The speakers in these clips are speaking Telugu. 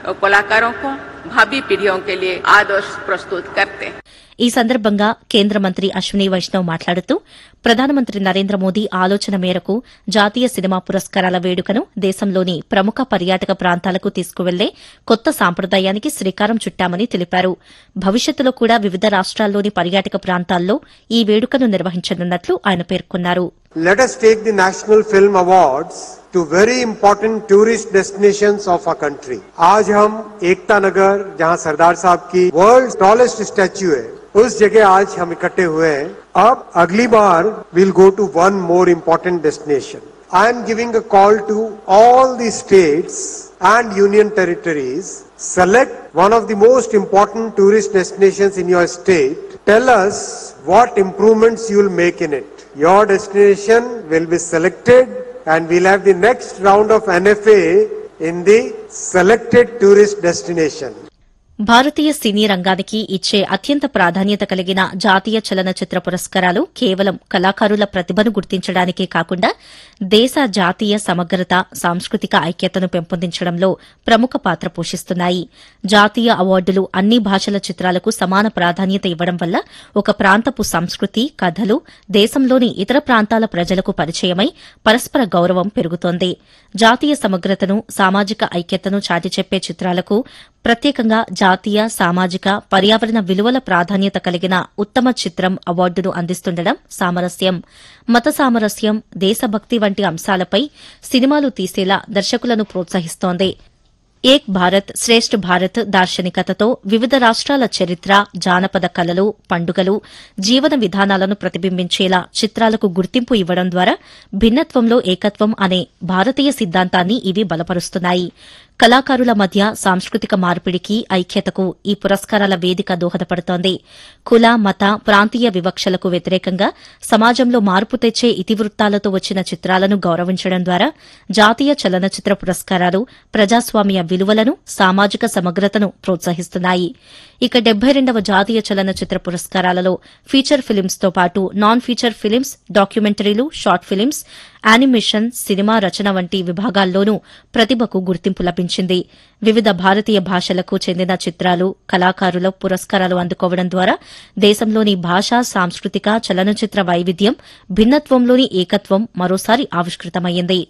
और कलाकारों को भावी पीढ़ियों के लिए आदर्श प्रस्तुत करते हैं ఈ సందర్భంగా కేంద్ర మంత్రి అశ్విని వైష్ణవ్ మాట్లాడుతూ ప్రధానమంత్రి నరేంద్ర మోదీ ఆలోచన మేరకు జాతీయ సినిమా పురస్కారాల వేడుకను దేశంలోని ప్రముఖ పర్యాటక ప్రాంతాలకు తీసుకువెళ్లే కొత్త సాంప్రదాయానికి శ్రీకారం చుట్టామని తెలిపారు భవిష్యత్తులో కూడా వివిధ రాష్ట్రాల్లోని పర్యాటక ప్రాంతాల్లో ఈ వేడుకను నిర్వహించనున్నట్లు ఆయన పేర్కొన్నారు Let us take the National Film Awards to very important tourist destinations of our country. आज हम एकता नगर जहां सरदार साहब की वर्ल्ड टॉलेस्ट स्टैच्यू है उस जगह आज हम इकट्ठे हुए हैं अब अगली बार will go to one more important destination I am giving a call to all the states and union territories. Select one of the most important tourist destinations in your state. Tell us what improvements you will make in it. Your destination will be selected and we'll have the next round of NFA in the selected tourist destination. భారతీయ సినీ రంగానికి ఇచ్చే అత్యంత ప్రాధాన్యత కలిగిన జాతీయ చలనచిత్ర పురస్కారాలు కేవలం కళాకారుల ప్రతిభను గుర్తించడానికే కాకుండా దేశ జాతీయ సమగ్రత సాంస్కృతిక ఐక్యతను పెంపొందించడంలో ప్రముఖ పాత్ర పోషిస్తున్నాయి జాతీయ అవార్డులు అన్ని భాషల చిత్రాలకు సమాన ప్రాధాన్యత ఇవ్వడం వల్ల ఒక ప్రాంతపు సంస్కృతి కథలు దేశంలోని ఇతర ప్రాంతాల ప్రజలకు పరిచయమై పరస్పర గౌరవం పెరుగుతోంది జాతీయ సమగ్రతను సామాజిక ఐక్యతను చాటి చెప్పే చిత్రాలకు ప్రత్యేకంగా జాతీయ సామాజిక పర్యావరణ విలువల ప్రాధాన్యత కలిగిన ఉత్తమ చిత్రం అవార్డును అందిస్తుండడం సామరస్యం మత సామరస్యం దేశభక్తి వంటి అంశాలపై సినిమాలు తీసేలా దర్శకులను ప్రోత్సహిస్తోంది ఏక్ భారత్ శ్రేష్ఠ భారత్ దార్శనికతతో వివిధ రాష్ట్రాల చరిత్ర జానపద కళలు పండుగలు జీవన విధానాలను ప్రతిబింబించేలా చిత్రాలకు గుర్తింపు ఇవ్వడం ద్వారా భిన్నత్వంలో ఏకత్వం అనే భారతీయ సిద్ధాంతాన్ని ఇవి బలపరుస్తున్నాయి కళాకారుల మధ్య సాంస్కృతిక మార్పిడికి ఐక్యతకు ఈ పురస్కారాల వేదిక దోహదపడుతోంది కుల మత ప్రాంతీయ వివక్షలకు వ్యతిరేకంగా సమాజంలో మార్పు తెచ్చే ఇతివృత్తాలతో వచ్చిన చిత్రాలను గౌరవించడం ద్వారా జాతీయ చలనచిత్ర పురస్కారాలు ప్రజాస్వామ్య విలువలను సామాజిక సమగ్రతను ప్రోత్సహిస్తున్నాయి ఇక డెబ్బై రెండవ జాతీయ చలనచిత్ర పురస్కారాలలో ఫీచర్ ఫిలిమ్స్ తో పాటు నాన్ ఫీచర్ ఫిలిమ్స్ డాక్యుమెంటరీలు షార్ట్ ఫిలిమ్స్ యానిమేషన్ సినిమా రచన వంటి విభాగాల్లోనూ ప్రతిభకు గుర్తింపు లభించింది వివిధ భారతీయ భాషలకు చెందిన చిత్రాలు కళాకారుల పురస్కారాలు అందుకోవడం ద్వారా దేశంలోని భాషా సాంస్కృతిక చలనచిత్ర వైవిధ్యం భిన్నత్వంలోని ఏకత్వం మరోసారి ఆవిష్కృతమైంది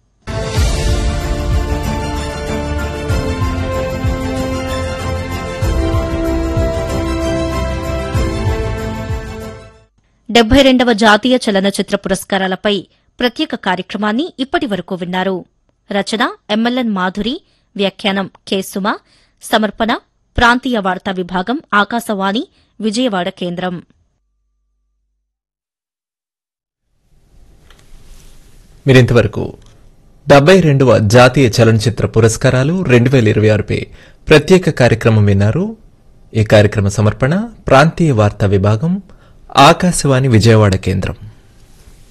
డెబ్బై రెండవ జాతీయ చలనచిత్ర పురస్కారాలపై ప్రత్యేక కార్యక్రమాన్ని ఇప్పటి వరకు విన్నారు రచన ఎంఎల్ఎన్ మాధురి వ్యాఖ్యానం కె సుమ సమర్పణ ప్రాంతీయ వార్తా విభాగం ఆకాశవాణి విజయవాడ కేంద్రం మీరింతవరకు డెబ్బై రెండవ జాతీయ చలనచిత్ర పురస్కారాలు రెండు వేల ఇరవై ఆరుపై ప్రత్యేక కార్యక్రమం విన్నారు ఈ కార్యక్రమ సమర్పణ ప్రాంతీయ వార్తా విభాగం ఆకాశవాణి విజయవాడ కేంద్రం